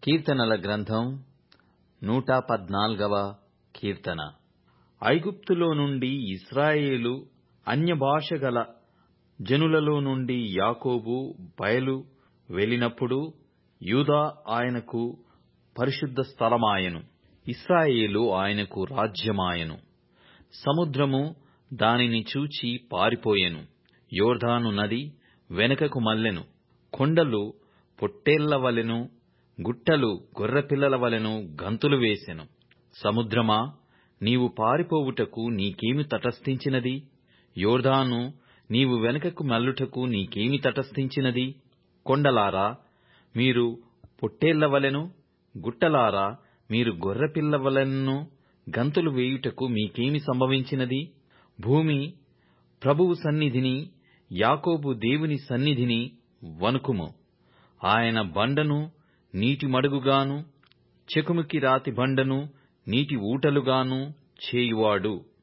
కీర్తనల గ్రంథం నూట పద్నాల్గవ కీర్తన ఐగుప్తులో నుండి ఇస్రాయేలు అన్యభాష గల జనులలో నుండి యాకోబు బయలు వెళ్ళినప్పుడు యూదా ఆయనకు పరిశుద్ధ స్థలమాయెను ఇశ్రాయేలు ఆయనకు రాజ్యమాయెను సముద్రము దానిని చూచి పారిపోయెను యొర్దాను నది వెనుకకు మళ్ళెను కొండలు పొట్టేళ్ల వలెను గుట్టలు గొర్రెపిల్లల వలెను గంతులు వేసెను సముద్రమా నీవు పారిపోవుటకు నీకేమి తటస్థించినది యొర్దాను నీవు వెనుకకు మల్లుటకు నీకేమి తటస్థించినది కొండలారా మీరు పొట్టేళ్ల వలెను గుట్టలారా మీరు గొర్రెపిల్ల వలెను గంతులు వేయుటకు మీకేమి సంభవించినది భూమి ప్రభువు సన్నిధిని యాకోబు దేవుని సన్నిధిని వణుకుము ఆయన బండను నీటి మడుగుగాను చెకుముకి రాతి బండను నీటి ఊటలుగాను చేయువాడు